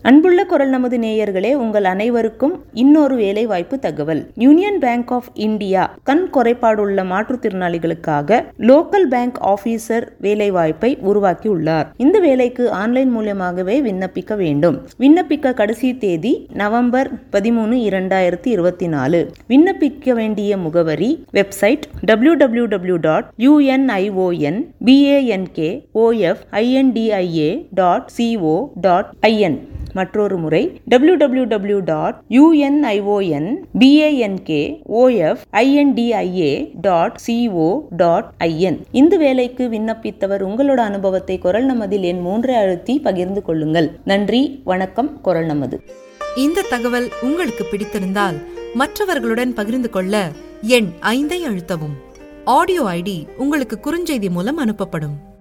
அன்புள்ள குரல் நமது நேயர்களே உங்கள் அனைவருக்கும் இன்னொரு வேலைவாய்ப்பு தகவல் யூனியன் பேங்க் ஆஃப் இந்தியா கண் குறைபாடுள்ள மாற்றுத்திறனாளிகளுக்காக லோக்கல் பேங்க் ஆபீசர் வேலைவாய்ப்பை உருவாக்கி உள்ளார் இந்த வேலைக்கு ஆன்லைன் மூலமாகவே விண்ணப்பிக்க வேண்டும் விண்ணப்பிக்க கடைசி தேதி நவம்பர் பதிமூணு இரண்டாயிரத்தி இருபத்தி நாலு விண்ணப்பிக்க வேண்டிய முகவரி website W W W dot U N I O N B A N K O F I N D I A dot C O dot I N மற்றொரு முறை W W W dot U N I O N B A N K O F I N D I A dot C O dot I N இந்த வேலைக்கு விண்ணப்பித்தவர் உங்களோட அனுபவத்தை குரல் நமதில் எண் மூன்றை அழுத்தி பகிர்ந்து கொள்ளுங்கள் நன்றி வணக்கம் குரல் நமது இந்த தகவல் உங்களுக்கு பிடித்திருந்தால் மற்றவர்களுடன் பகிர்ந்து கொள்ள எண் ஐந்தை அழுத்தவும் ஆடியோ ஐடி உங்களுக்கு குறுஞ்செய்தி மூலம் அனுப்பப்படும்